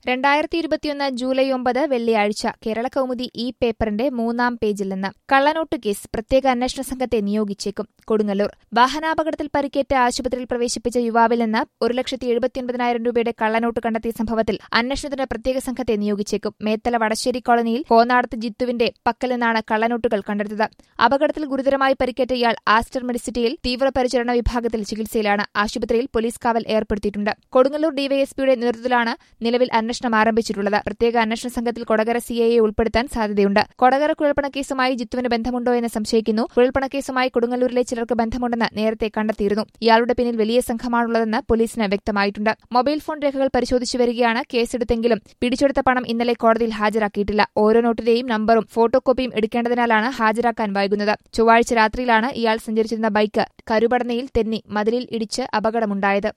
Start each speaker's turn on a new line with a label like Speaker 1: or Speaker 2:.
Speaker 1: രണ്ടായിരത്തി ഇരുപത്തിയൊന്ന് ജൂലൈ ഒമ്പത് വെള്ളിയാഴ്ച കേരള കൗമുദി ഈ പേപ്പറിന്റെ മൂന്നാം പേജിൽ നിന്ന് കള്ളനോട്ട് കേസ് പ്രത്യേക അന്വേഷണ സംഘത്തെ നിയോഗിച്ചേക്കും കൊടുങ്ങല്ലൂർ വാഹനാപകടത്തിൽ പരിക്കേറ്റ് ആശുപത്രിയിൽ പ്രവേശിപ്പിച്ച യുവാവിൽ നിന്ന് ഒരു ലക്ഷത്തി എഴുപത്തിയൊൻപതിനായിരം രൂപയുടെ കള്ളനോട്ട് കണ്ടെത്തിയ സംഭവത്തിൽ അന്വേഷണത്തിന് പ്രത്യേക സംഘത്തെ നിയോഗിച്ചേക്കും മേത്തല വടശ്ശേരി കോളനിയിൽ കോന്നാടത്ത് ജിത്തുവിന്റെ പക്കൽ നിന്നാണ് കള്ളനോട്ടുകൾ കണ്ടെടുത്തത് അപകടത്തിൽ ഗുരുതരമായി പരിക്കേറ്റ ഇയാൾ ആസ്റ്റർ മെഡിസിറ്റിയിൽ തീവ്രപരിചരണ വിഭാഗത്തിൽ ചികിത്സയിലാണ് ആശുപത്രിയിൽ പോലീസ് കാവൽ ഏർപ്പെടുത്തിയിട്ടുണ്ട് കൊടുങ്ങല്ലൂർ ഡിവൈഎസ്പിയുടെ നേതൃത്വത്തിലാണ് നിലവിൽ അന്വേഷണം ആരംഭിച്ചിട്ടുള്ളത് പ്രത്യേക അന്വേഷണ സംഘത്തിൽ കൊടകര സിഐയെ ഉൾപ്പെടുത്താൻ സാധ്യതയുണ്ട് കൊടകര കുഴൽപ്പണക്കേസുമായി ജിത്തുവിന് ബന്ധമുണ്ടോ എന്ന് സംശയിക്കുന്നു കുഴൽപ്പണക്കേസുമായി കൊടുങ്ങല്ലൂരിലെ ചിലർക്ക് ബന്ധമുണ്ടെന്ന് നേരത്തെ കണ്ടെത്തിയിരുന്നു ഇയാളുടെ പിന്നിൽ വലിയ സംഘമാണുള്ളതെന്ന് പോലീസിന് വ്യക്തമായിട്ടുണ്ട് മൊബൈൽ ഫോൺ രേഖകൾ പരിശോധിച്ചു വരികയാണ് കേസെടുത്തെങ്കിലും പിടിച്ചെടുത്ത പണം ഇന്നലെ കോടതിയിൽ ഹാജരാക്കിയിട്ടില്ല ഓരോ നോട്ടിന്റെയും നമ്പറും ഫോട്ടോ കോപ്പിയും എടുക്കേണ്ടതിനാലാണ് ഹാജരാക്കാൻ വൈകുന്നത് ചൊവ്വാഴ്ച രാത്രിയിലാണ് ഇയാൾ സഞ്ചരിച്ചിരുന്ന ബൈക്ക് കരുപടനയിൽ തെന്നി മതിലിൽ ഇടിച്ച് അപകടമുണ്ടായത്